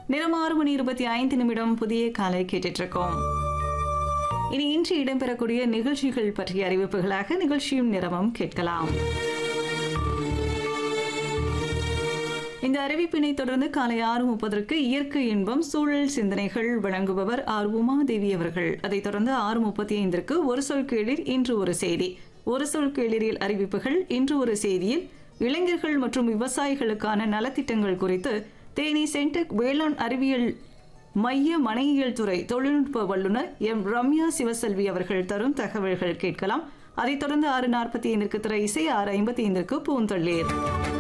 நேரம் ஆறு மணி இருபத்தி ஐந்து நிமிடம் புதிய காலை கேட்டுட்டு இருக்கோம் இனி இன்று இடம்பெறக்கூடிய நிகழ்ச்சிகள் பற்றிய அறிவிப்புகளாக நிகழ்ச்சியும் நிறமும் கேட்கலாம் இந்த அறிவிப்பினை தொடர்ந்து காலை ஆறு முப்பதற்கு இயற்கை இன்பம் சூழல் சிந்தனைகள் வழங்குபவர் ஆர் உமாதேவி அவர்கள் அதைத் தொடர்ந்து ஆறு முப்பத்தி ஐந்திற்கு ஒரு சொல் கீழில் இன்று ஒரு செய்தி ஒரு சொல் கீழில் அறிவிப்புகள் இன்று ஒரு செய்தியில் இளைஞர்கள் மற்றும் விவசாயிகளுக்கான நலத்திட்டங்கள் குறித்து தேனி சென்டெக் வேளாண் அறிவியல் மைய மனையியல் துறை தொழில்நுட்ப வல்லுநர் எம் ரம்யா சிவசெல்வி அவர்கள் தரும் தகவல்கள் கேட்கலாம் அதைத் தொடர்ந்து ஆறு நாற்பத்தி ஐந்திற்கு திரை இசை ஆறு ஐம்பத்தி ஐந்திற்கு பூந்தள்ளீர்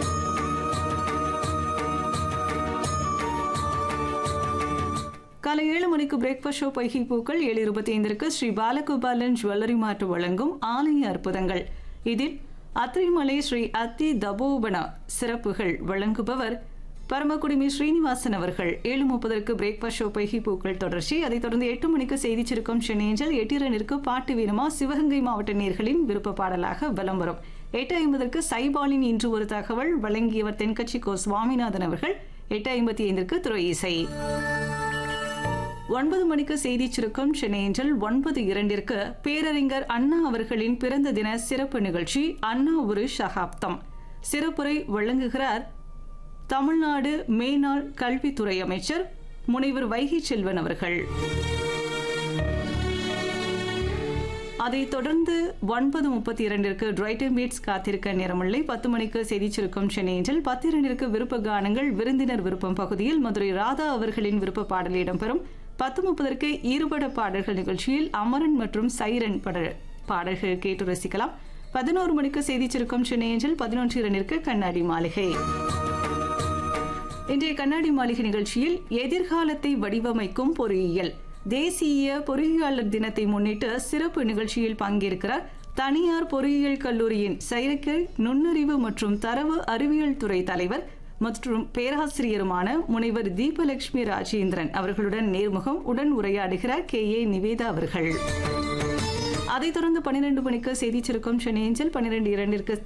காலை ஏழு மணிக்கு பிரேக்ஃபாஸ்ட் ஷோ பைகி பூக்கள் ஏழு இருபத்தி ஐந்திற்கு ஸ்ரீ பாலகோபாலன் ஜுவல்லரி மார்ட் வழங்கும் ஆலய அற்புதங்கள் இதில் அத்திரிமலை ஸ்ரீ அத்தி தபோபனா சிறப்புகள் வழங்குபவர் பரமக்குடிமி ஸ்ரீனிவாசன் அவர்கள் ஏழு முப்பதற்கு பிரேக்ஃபாஸ்ட் ஷோ பைகி பூக்கள் தொடர்ச்சி அதைத் தொடர்ந்து எட்டு மணிக்கு செய்தி சுருக்கம் சென்னேஞ்சல் எட்டு இரண்டிற்கு பாட்டு வீரமா சிவகங்கை மாவட்ட நேர்களின் விருப்ப பாடலாக பலம் வரும் எட்டு ஐம்பதற்கு சைபாலின் இன்று ஒரு தகவல் வழங்கியவர் தென்கட்சி கோ சுவாமிநாதன் அவர்கள் எட்டு ஐம்பத்தி ஐந்திற்கு துறை இசை ஒன்பது மணிக்கு செய்தி சுருக்கம் சென்னையஞ்சல் ஒன்பது இரண்டிற்கு பேரறிஞர் அண்ணா அவர்களின் பிறந்த தின சிறப்பு நிகழ்ச்சி அண்ணா ஒரு சகாப்தம் சிறப்புரை வழங்குகிறார் தமிழ்நாடு மேனாள் கல்வித்துறை அமைச்சர் முனைவர் வைகை செல்வன் அவர்கள் அதைத் தொடர்ந்து ஒன்பது முப்பத்தி இரண்டிற்கு டிரைட்டன் பீட்ஸ் காத்திருக்க நேரமில்லை பத்து மணிக்கு செய்தி சுருக்கம் சென்னையில் பத்து இரண்டிற்கு விருப்ப கானங்கள் விருந்தினர் விருப்பம் பகுதியில் மதுரை ராதா அவர்களின் விருப்ப பாடல் இடம்பெறும் பத்து முப்பதற்கு ஈறுபட பாடல்கள் நிகழ்ச்சியில் அமரன் மற்றும் சைரன் பட பாடல்கள் கேட்டு ரசிக்கலாம் பதினோரு மணிக்கு செய்தி சுருக்கம் சென்னையில் பதினொன்று இரண்டிற்கு கண்ணாடி மாளிகை இன்றைய கண்ணாடி மாளிகை நிகழ்ச்சியில் எதிர்காலத்தை வடிவமைக்கும் பொறியியல் தேசிய பொறியியலாளர் தினத்தை முன்னிட்டு சிறப்பு நிகழ்ச்சியில் பங்கேற்கிறார் தனியார் பொறியியல் கல்லூரியின் செயற்கை நுண்ணறிவு மற்றும் தரவு அறிவியல் துறை தலைவர் மற்றும் பேராசிரியருமான முனைவர் தீபலட்சுமி ராஜேந்திரன் அவர்களுடன் நேர்முகம் உடன் உரையாடுகிறார் கே ஏ நிவேதா அவர்கள் அதைத் தொடர்ந்து பன்னிரண்டு மணிக்கு செய்தி சுருக்கம் சென்னை பன்னிரண்டு இரண்டிற்கு